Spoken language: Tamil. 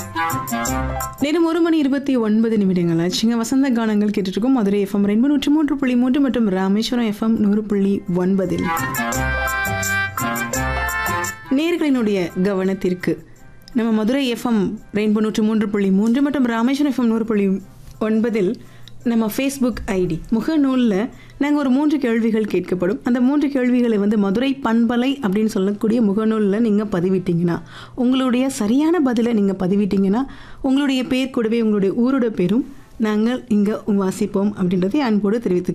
நேரம் ஒரு மணி இருபத்தி ஒன்பது நிமிடங்கள் ஆச்சுங்க வசந்த கானங்கள் கேட்டுட்ருக்கோம் மதுரை எஃப்எம் ரெண்டு நூற்றி மூன்று புள்ளி மூன்று மற்றும் ராமேஸ்வரம் எஃப்எம் நூறு புள்ளி ஒன்பதில் நேர்களினுடைய கவனத்திற்கு நம்ம மதுரை எஃப்எம் ரெயின்போ நூற்று மூன்று புள்ளி மூன்று மற்றும் ராமேஸ்வரம் எஃப்எம் நூறு புள்ளி ஒன்பதில் நம்ம ஃபேஸ்புக் ஐடி முகநூலில் நாங்கள் ஒரு மூன்று கேள்விகள் கேட்கப்படும் அந்த மூன்று கேள்விகளை வந்து மதுரை பண்பலை அப்படின்னு சொல்லக்கூடிய முகநூலில் நீங்கள் பதிவிட்டீங்கன்னா உங்களுடைய சரியான பதிலை நீங்கள் பதிவிட்டீங்கன்னா உங்களுடைய பேர் கூடவே உங்களுடைய ஊரோட பேரும் நாங்கள் இங்கே வாசிப்போம் அப்படின்றதை அன்போடு தெரிவித்துக்